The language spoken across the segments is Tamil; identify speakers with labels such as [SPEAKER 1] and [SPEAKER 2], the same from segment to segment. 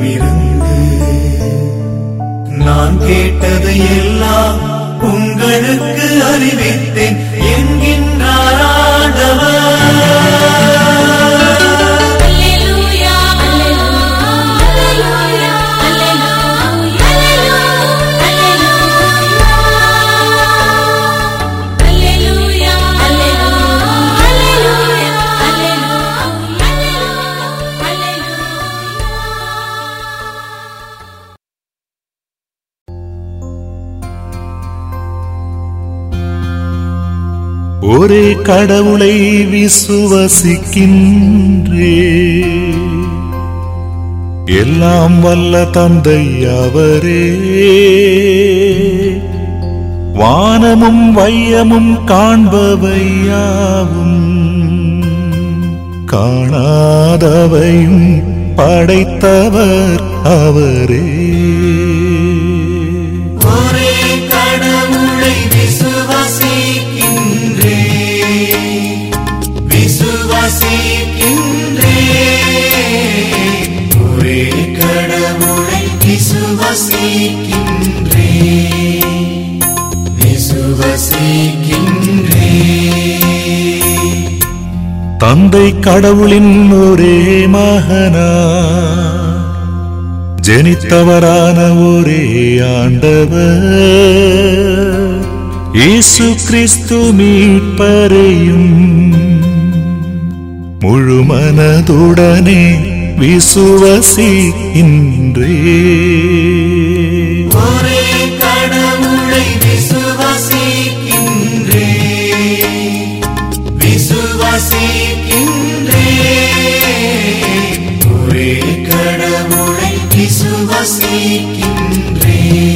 [SPEAKER 1] உம்மிடமிருந்து நான் கேட்டதை எல்லாம் உங்களுக்கு அறிவித்தேன் என்கின்றார் ஆண்டவர்
[SPEAKER 2] அல்லேலூயா அல்லேலூயா அல்லேலூயா அல்லேலூயா அல்லேலூயா
[SPEAKER 3] ஒரே கடவுளை விசுவசிக்கின்றே எல்லாம் வல்ல தந்தை அவரே வானமும் வையமும் காண்பவையாவும் காணாதவையும் படைத்தவர் அவரே
[SPEAKER 1] ஒரே கடவுளை விசுவாசிக்கின்றே விசுவாசிக்கின்றே ஒரே கடவுளை விசுவாசிக்கின்றே விசுவாசிக்கின்றே
[SPEAKER 3] தந்தை கடவுளின் ஒரே மகனா ஜெனித்தவரான ஒரே ஆண்டவர் இயேசு கிறிஸ்து மீட்பரையும் முழு மனதுடனே விசுவசிக்கின்றே
[SPEAKER 1] ஒரே கடவுளை விசுவாசிக்கின்றே விசுவாசிக்கின்றே ஒரே கடவுளை விசுவாசிக்கின்றே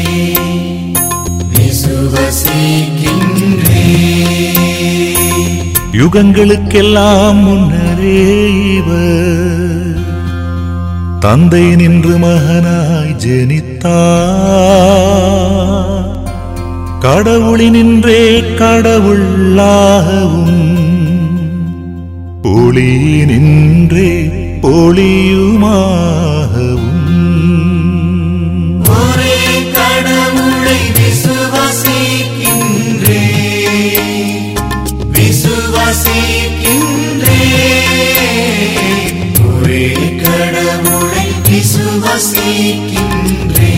[SPEAKER 1] விசுவாசிக்கின்றே
[SPEAKER 3] யுகங்களுக்கெல்லாம் முன்னரே இவர் தந்தை நின்று மகனாய் ஜெனித்தார் கடவுளினின்றே கடவுளாகவும் ஒளி நின்றே ஒளியுமாகவும்
[SPEAKER 1] ஒரே கடவுளை விசுவாசிக்கின்றே விசுவாசிக்கின்றே ஒரே கடவுளை விசுவாசிக்கின்றே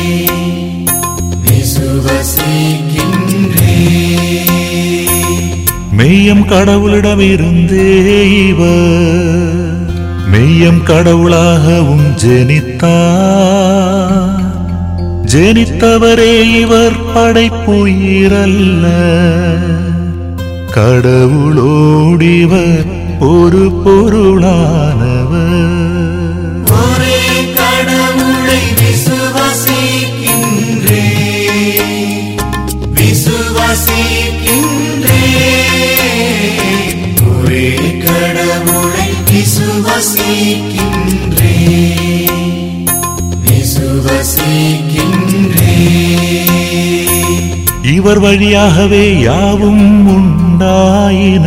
[SPEAKER 1] விசுவாசிக்கின்றே
[SPEAKER 3] மெய்யம் கடவுளிடமிருந்தே இவர் மெய்யம் கடவுளாகவும் ஜெனித்தார் ஜெனித்தவரே இவர் படைப்புயிரல்ல கடவுளோடிவர் ஒரு பொருளானவர்
[SPEAKER 1] ஒரே கடவுளை விசுவாசிக்கின்றே விசுவாசிக்கின்றே ஒரே கடவுளை விசுவாசிக்கின்றே விசுவாசிக்கின்றே
[SPEAKER 3] இவர் வழியாகவே யாவும் உண்டாயின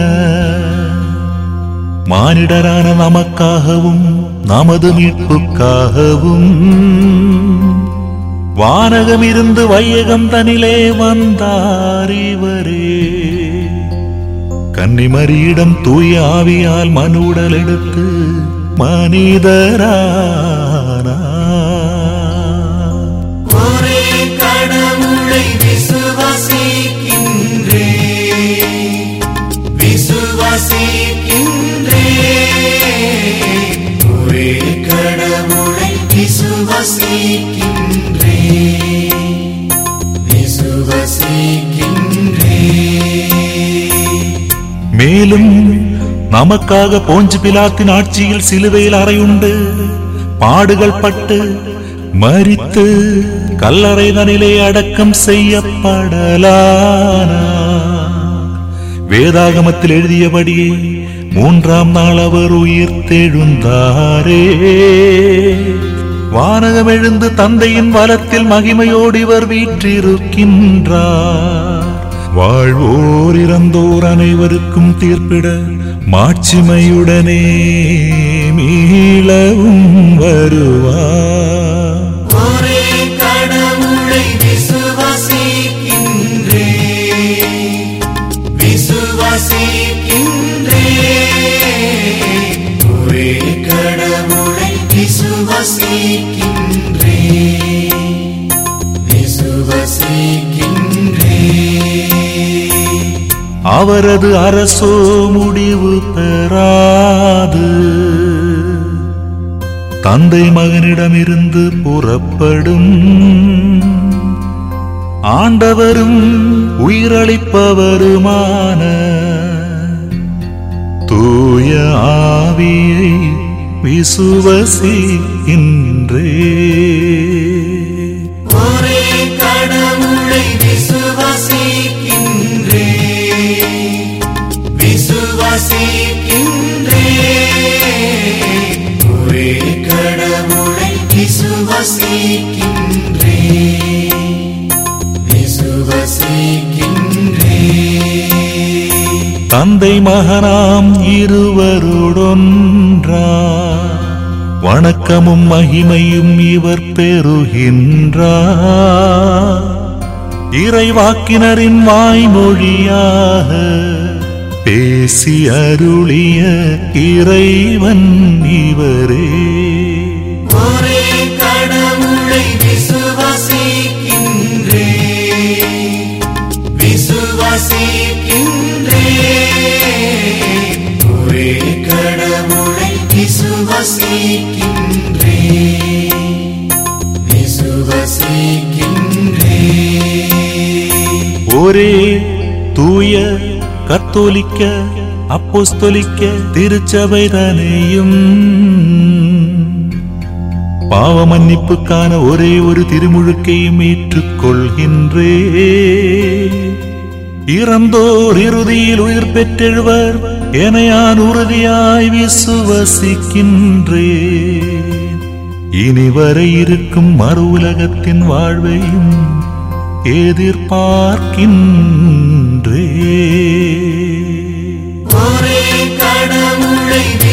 [SPEAKER 3] மானிடரான நமக்காகவும் நமது மீட்புக்காகவும் வானகம் இருந்து வையகம் தனிலே வந்தார் இவரே கன்னிமரியிடம் தூய ஆவியால் மனு உடல் எடுத்து மனிதரானார்
[SPEAKER 1] ஒரே கடவுளை விசுவாசிக்கின்றே விசுவாசிக்கின்றே ஒரே கடவுளை விசுவாசிக்கின்றே விசுவாசிக்கின்றே
[SPEAKER 3] மேலும் நமக்காக போஞ்சு பிலாத்தின் ஆட்சியில் சிலுவையில் அறையுண்டு பாடுகள் பட்டு மரித்து கல்லறை தனிலே அடக்கம் செய்யப்படலானா வேதாகமத்தில் எழுதியபடியே மூன்றாம் நாள் அவர் உயிர் தெழுந்தாரே வானகம் எழுந்து தந்தையின் வலத்தில் மகிமையோடு இவர் வீற்றிருக்கின்றார் வாழ்வோர் இறந்தோர் அனைவருக்கும் தீர்ப்பிட மாட்சிமையுடனே மீளவும் வருவார்
[SPEAKER 1] விசுவாசிக்கின்றேன்
[SPEAKER 3] அவரது அரசோ முடிவு பெறாது தந்தை மகனிடமிருந்து புறப்படும் ஆண்டவரும் உயிரளிப்பவருமான தூய ஆவியை விசுவசிக்கின்றே
[SPEAKER 1] ஒரே கடவுளை விசுவாசிக்கின்றேன் விசுவாசிக்கின்றேன் ஒரே கடவுளை விசுவாசிக்கின்றேன் விசுவாசிக்கின்றேன்
[SPEAKER 3] தந்தை மகனாம் இருவருடொன்றா வணக்கமும் மகிமையும் இவர் பெறுகின்றார் இறைவாக்கினரின் வாய்மொழியாக பேசி அருளிய இறைவன் இவரே
[SPEAKER 1] ஒரே கடவுளை விசுவாசிக்கின்றேன் விசுவாசிக்கின்றேன் ஒரே கடவுளை விசுவாசிக்கின்றேன் விசுவாசிக்கின்றேன்
[SPEAKER 3] ஒரே தூய கத்தோலிக்க அப்போஸ்தலிக்க திருச்சபை தனையும் பாவ மன்னிப்புக்கான ஒரே ஒரு திருமுழுக்கையும் ஏற்றுக்கொள்கின்றே இறந்தோர் இறுதியில் உயிர் பெற்றெழுவர் என யான் உறுதியாய் விசுவசிக்கின்றேன் இனி வரை இருக்கும் மறு உலகத்தின் வாழ்வையும் எதிர்பார்க்கின்றே
[SPEAKER 1] ஒரே கடவுளை